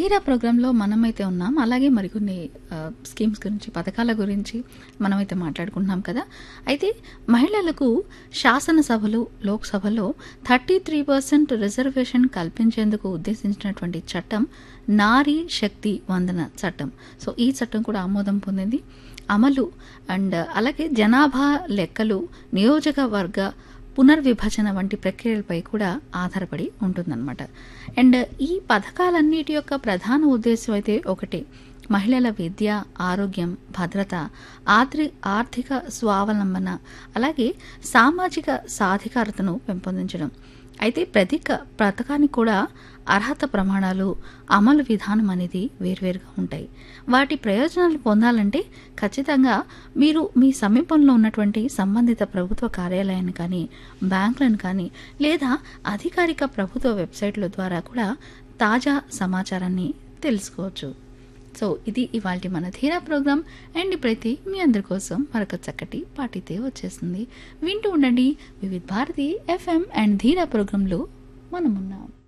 ధీరా ప్రోగ్రాంలో మనమైతే ఉన్నాం అలాగే మరికొన్ని ఆ, స్కీమ్స్ గురించి పథకాల గురించి మనమైతే మాట్లాడుకుంటున్నాం కదా అయితే మహిళలకు శాసనసభలు లోక్సభలో థర్టీ త్రీ పర్సెంట్ రిజర్వేషన్ కల్పించేందుకు ఉద్దేశించినటువంటి చట్టం నారీ శక్తి వందన చట్టం సో ఈ చట్టం కూడా ఆమోదం పొందింది అమలు అండ్ అలాగే జనాభా లెక్కలు నియోజకవర్గ పునర్విభజన వంటి ప్రక్రియలపై కూడా ఆధారపడి ఉంటుందన్నమాట అండ్ ఈ పథకాలన్నిటి యొక్క ప్రధాన ఉద్దేశం అయితే ఒకటే మహిళల విద్య ఆరోగ్యం భద్రత ఆర్థి ఆర్థిక స్వావలంబన అలాగే సామాజిక సాధికారతను పెంపొందించడం అయితే ప్రతి క- పథకానికి కూడా అర్హత ప్రమాణాలు అమలు విధానం అనేది వేర్వేరుగా ఉంటాయి వాటి ప్రయోజనాలు పొందాలంటే ఖచ్చితంగా మీరు మీ సమీపంలో ఉన్నటువంటి సంబంధిత ప్రభుత్వ కార్యాలయాన్ని కానీ బ్యాంకులను కానీ లేదా అధికారిక ప్రభుత్వ వెబ్సైట్ల ద్వారా కూడా తాజా సమాచారాన్ని తెలుసుకోవచ్చు సో ఇది ఇవాళ మన ధీరా ప్రోగ్రాం అండ్ ఇప్పుడైతే మీ అందరి కోసం మరొక చక్కటి పాటితే వచ్చేస్తుంది వింటూ ఉండండి వివిధ భారతి ఎఫ్ఎం అండ్ ధీరా ప్రోగ్రాంలో మనమున్నాం